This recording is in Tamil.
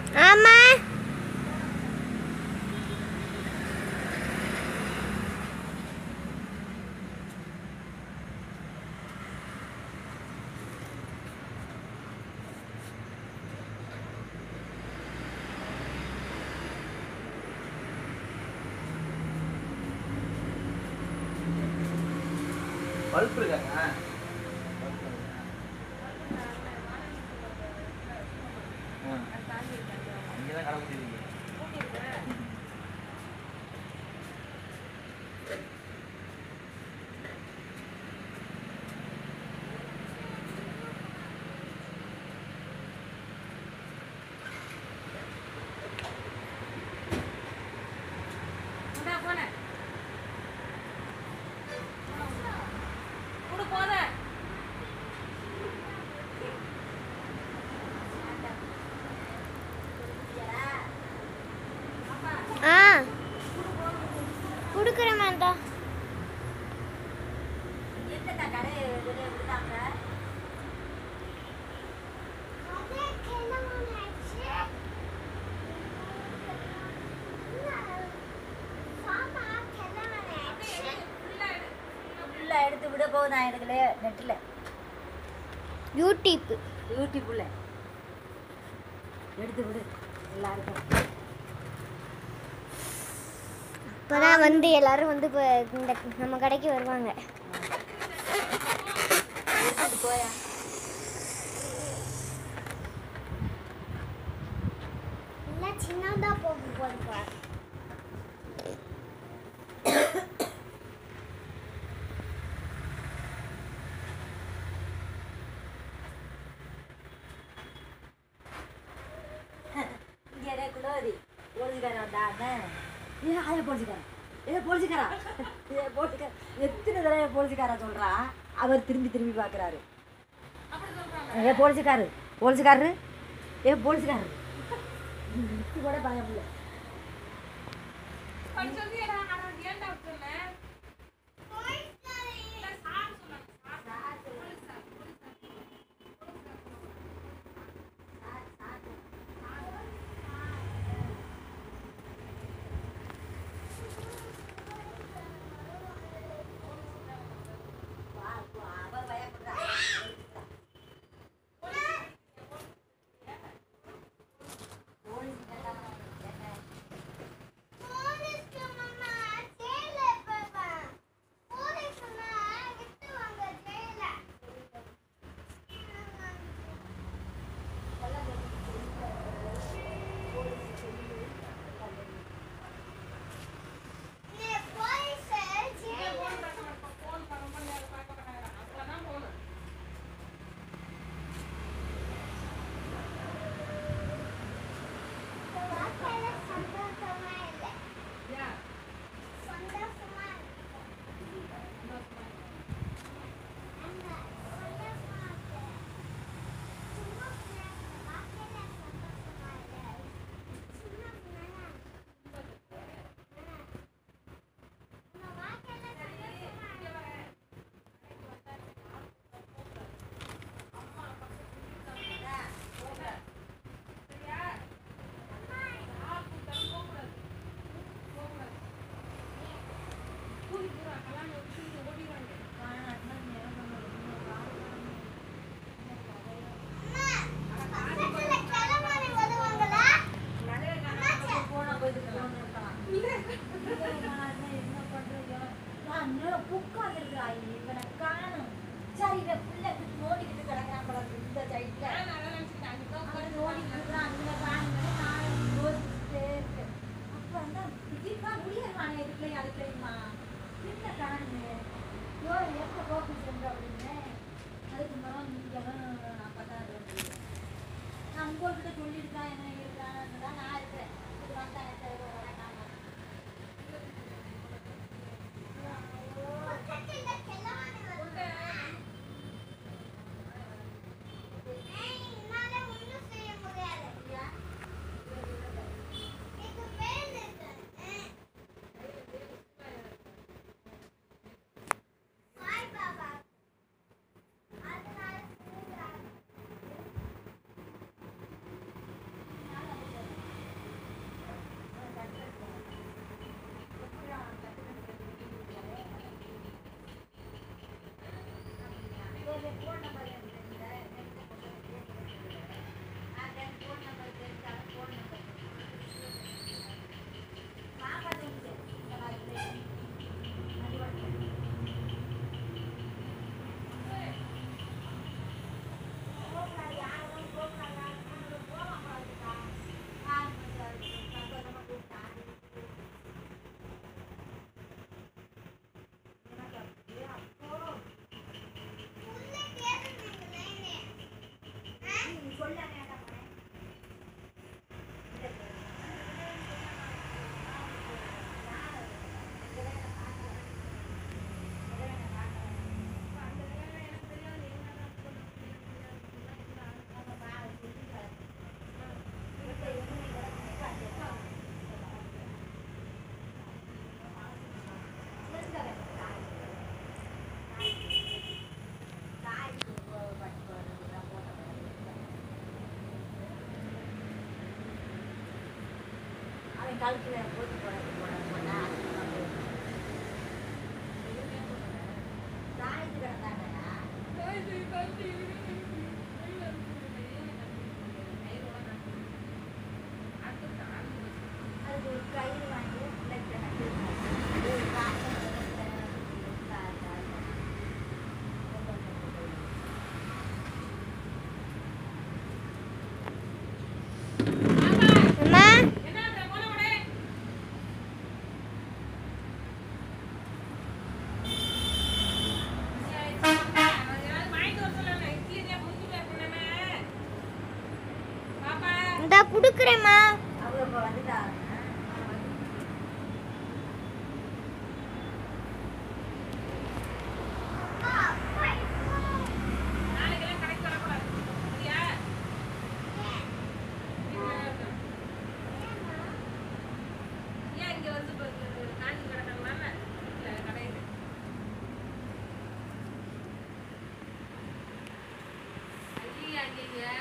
ஆமா பல்ப் இருக்காங்க அங்கேதான் கடை முடியுது ஆ கொடுக்குறேன் மேண்டா ஃபுல்லாக எடுத்து விட போகுது நான் எடுக்கல நெட்டில் யூடியூப் யூடியூப்ல எடுத்து விடு எல்லாருக்கும் இப்போதான் வந்து எல்லாரும் வந்து இப்போ இந்த நம்ம கடைக்கு வருவாங்க எடுத்துட்டு போயா எல்லாம் சின்னதா போக போகுது இங்கே குலோரி போலீஸ்காரன் வந்தாங்க ஏ அதே போலீஸ்காரன் ஏ போலீஸ்காரா ஏ போலீஸ்கார எத்தனை தடவை போலீஸ்காரா சொல்றா அவர் திரும்பி திரும்பி பார்க்குறாரு ஏ போலீஸ்காரு போலீஸ்காரரு ஏ போலீஸ்காரரு இது கூட பயம் இல்லை சரி இந்த பிள்ளை நோண்டிக்கிட்டு கிடக்குறான் போல இருக்கு, இந்த சைட்ல அவன் நோண்டிக்கிட்டு இருக்கிறான், அங்க காணுமே, நான் யோசிச்சுட்டே இருக்கேன். அப்புறம் தான் திடீர்னு முடியறானே இதுக்குள்ளேயும் அதுக்குள்ளேயுமா என்ன காணுமே யோ எப்போ கோபி சென்ற அப்படின்னு அதுக்கு மரம் நீங்களும் அப்பதான் இருந்தது நான் உங்கள்கிட்ட சொல்லிட்டு தான் என்ன இருக்கிறான்னு தான் நான் இருக்கிறேன் இது வந்தா என்ன வேணாம் ஆ கழுத்துல போட்டு போட போட போனா தாய்க்கு கிடந்தாங்கடா அதுக்கு ஒரு கயிறு வாங்கி பிள்ளைக்கு கட்டி ஒரு காசை அம்மா இந்த குடுக்குறேம்மா அவங்க இப்போ வந்துட்டாங்க